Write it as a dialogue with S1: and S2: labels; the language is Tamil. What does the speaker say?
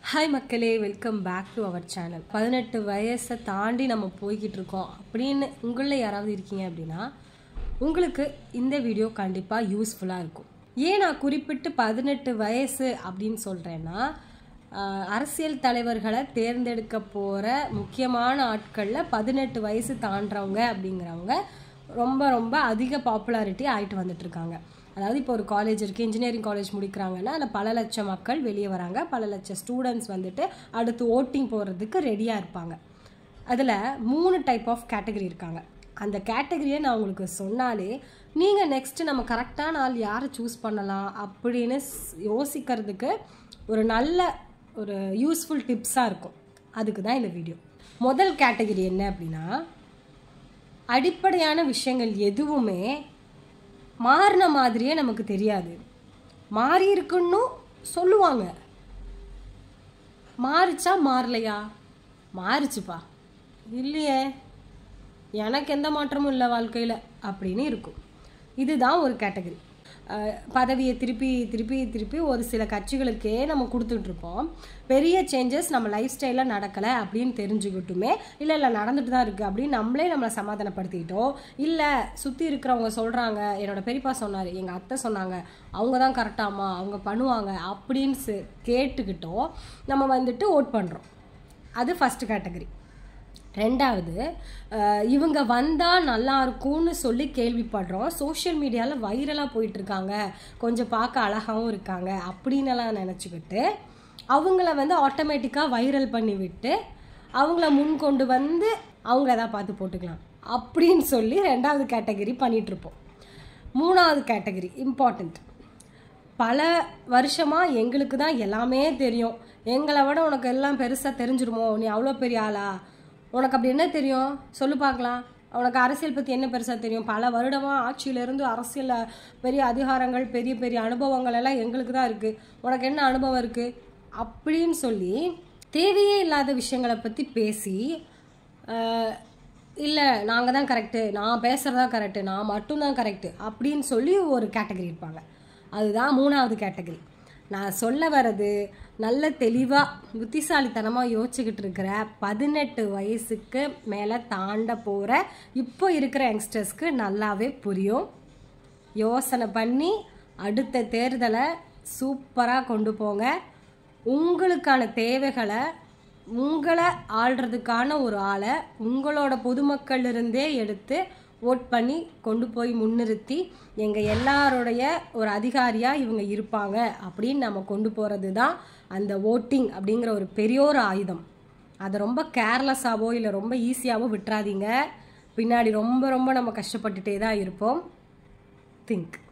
S1: ஹாய் மக்களே welcome back to our channel பதினெட்டு வயசை தாண்டி நம்ம போய்கிட்டு இருக்கோம் அப்படின்னு உங்களில் யாராவது இருக்கீங்க அப்படின்னா உங்களுக்கு இந்த வீடியோ கண்டிப்பாக யூஸ்ஃபுல்லாக இருக்கும் ஏன் நான் குறிப்பிட்டு பதினெட்டு வயசு அப்படின்னு சொல்கிறேன்னா ஆஹ், அரசியல் தலைவர்களை தேர்ந்தெடுக்க போகிற முக்கியமான ஆட்களில் பதினெட்டு வயசு தாண்டுறவங்க அப்படிங்கிறவங்க ரொம்ப ரொம்ப அதிக பாப்புலாரிட்டி ஆகிட்டு வந்துட்டு இருக்காங்க அதாவது இப்போ ஒரு காலேஜ் இருக்குது இன்ஜினியரிங் காலேஜ் முடிக்கிறாங்கன்னா அதில் பல லட்சம் மக்கள் வெளியே வராங்க பல லட்சம் ஸ்டூடெண்ட்ஸ் வந்துட்டு அடுத்து ஓட்டிங் போகிறதுக்கு ரெடியாக இருப்பாங்க அதில் மூணு டைப் ஆஃப் கேட்டகரி இருக்காங்க அந்த கேட்டகரியை நான் உங்களுக்கு சொன்னாலே நீங்கள் நெக்ஸ்ட்டு நம்ம கரெக்டான ஆள் யாரை சூஸ் பண்ணலாம் அப்படின்னு ஸ்- யோசிக்கிறதுக்கு ஒரு நல்ல ஒரு யூஸ்ஃபுல் டிப்ஸாக இருக்கும் அதுக்கு தான் இந்த வீடியோ முதல் கேட்டகரி என்ன அப்படின்னா அடிப்படையான விஷயங்கள் எதுவுமே மாறின மாதிரியே நமக்கு தெரியாது மாறி இருக்குன்னு சொல்லுவாங்க மாறிச்சா மாறலையா மாறிச்சுப்பா இல்லையே எனக்கு எந்த மாற்றமும் இல்லை வாழ்க்கையில் அப்படின்னு இருக்கும் இதுதான் ஒரு கேட்டகரி பதவியை திருப்பி திருப்பி திருப்பி ஒரு சில கட்சிகளுக்கே நம்ம கொடுத்துட்ருப்போம் பெரிய சேஞ்சஸ் நம்ம லைஃப் ஸ்டைலில் நடக்கலை அப்படின்னு தெரிஞ்சுக்கிட்டுமே இல்லை இல்லை நடந்துட்டு தான் இருக்குது அப்படின்னு நம்மளே நம்மளை சமாதானப்படுத்திக்கிட்டோம் இல்லை சுற்றி இருக்கிறவங்க சொல்கிறாங்க என்னோட பெரியப்பா சொன்னார் எங்கள் அத்தை சொன்னாங்க அவங்க தான் கரெக்டாமா அவங்க பண்ணுவாங்க அப்படின்னு செ- கேட்டுக்கிட்டோம் நம்ம வந்துட்டு ஓட் பண்ணுறோம் அது ஃபஸ்ட்டு கேட்டகரி ரெண்டாவது அஹ், இவங்க வந்தால் நல்லா இருக்கும்னு சொல்லி கேள்விப்படுறோம் சோஷியல் மீடியாவில் வைரலாக போயிட்டு இருக்காங்க கொஞ்சம் பார்க்க அழகாகவும் இருக்காங்க அப்படின்னலாம் நினச்சிக்கிட்டு அவங்கள வந்து ஆட்டோமேட்டிக்காக வைரல் பண்ணி விட்டு அவங்கள முன் கொண்டு வந்து அவங்கள தான் பார்த்து போட்டுக்கலாம் அப்படின்னு சொல்லி ரெண்டாவது கேட்டகரி பண்ணிகிட்ருப்போம் மூணாவது கேட்டகரி இம்பார்ட்டண்ட் பல வருஷமாக எங்களுக்கு தான் எல்லாமே தெரியும் எங்களை விட உனக்கு எல்லாம் பெருசாக தெரிஞ்சிருமோ நீ அவ்வளோ பெரிய ஆளா உனக்கு அப்படி என்ன தெரியும் சொல்லு பார்க்கலாம் உனக்கு அரசியல் பற்றி என்ன பெருசாக தெரியும் பல வருடமாக ஆட்சியிலேருந்து அரசியலில் பெரிய அதிகாரங்கள் பெரிய பெரிய அனுபவங்கள் எல்லாம் எங்களுக்கு தான் இருக்குது உனக்கு என்ன அனுபவம் இருக்குது அப்படின்னு சொல்லி தேவையே இல்லாத விஷயங்களை பற்றி பேசி இல்லை நாங்கள் தான் கரெக்டு நான் பேசுகிறது தான் கரெக்டு நான் மட்டும்தான் கரெக்டு அப்படின்னு சொல்லி ஒரு கேட்டகரி இருப்பாங்க அதுதான் மூணாவது கேட்டகரி நான் சொல்ல வர்றது நல்ல தெளிவாக புத்திசாலித்தனமாக யோசிச்சுக்கிட்டு இருக்கிற பதினெட்டு வயசுக்கு மேலே தாண்ட போகிற இப்போ இருக்கிற யங்ஸ்டர்ஸ்க்கு நல்லாவே புரியும் யோசனை பண்ணி அடுத்த தேர்தலை சூப்பராக கொண்டு போங்க உங்களுக்கான தேவைகளை உங்களை ஆள்றதுக்கான ஒரு ஆளை உங்களோட பொதுமக்கள் இருந்தே எடுத்து ஓட் பண்ணி கொண்டு போய் முன்னிறுத்தி எங்கள் எல்லாருடைய ஒரு அதிகாரியாக இவங்க இருப்பாங்க அப்படின்னு நம்ம கொண்டு போகிறது தான் அந்த ஓட்டிங் அப்படிங்கிற ஒரு பெரிய ஒரு ஆயுதம் அதை ரொம்ப கேர்லெஸ்ஸாவோ இல்லை ரொம்ப ஈஸியாகவோ விட்டுறாதீங்க பின்னாடி ரொம்ப ரொம்ப நம்ம கஷ்டப்பட்டுட்டே தான் இருப்போம் திங்க்